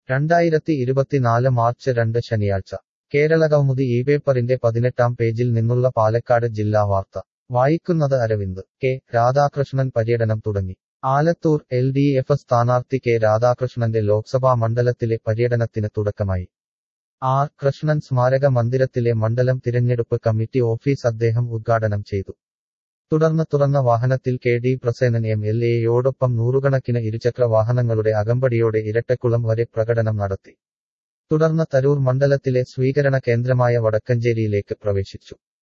രണ്ടായിരത്തി ഇരുപത്തിനാല് മാർച്ച് രണ്ട് ശനിയാഴ്ച കേരള കൗമുദി ഈ പേപ്പറിന്റെ പതിനെട്ടാം പേജിൽ നിന്നുള്ള പാലക്കാട് ജില്ലാ വാർത്ത വായിക്കുന്നത് അരവിന്ദ് കെ രാധാകൃഷ്ണൻ പര്യടനം തുടങ്ങി ആലത്തൂർ എൽ ഡി എഫ് സ്ഥാനാർത്ഥി കെ രാധാകൃഷ്ണന്റെ ലോക്സഭാ മണ്ഡലത്തിലെ പര്യടനത്തിന് തുടക്കമായി ആർ കൃഷ്ണൻ സ്മാരക മന്ദിരത്തിലെ മണ്ഡലം തിരഞ്ഞെടുപ്പ് കമ്മിറ്റി ഓഫീസ് അദ്ദേഹം ഉദ്ഘാടനം ചെയ്തു തുടർന്ന് തുറന്ന വാഹനത്തിൽ K D Prasenan M L എയോടൊപ്പം നൂറുകണക്കിന് ഇരുചക്ര വാഹനങ്ങളുടെ അകമ്പടിയോടെ ഇരട്ടക്കുളം വരെ പ്രകടനം നടത്തി തുടർന്ന് തരൂർ മണ്ഡലത്തിലെ സ്വീകരണ കേന്ദ്രമായ വടക്കഞ്ചേരിയിലേക്ക് പ്രവേശിച്ചു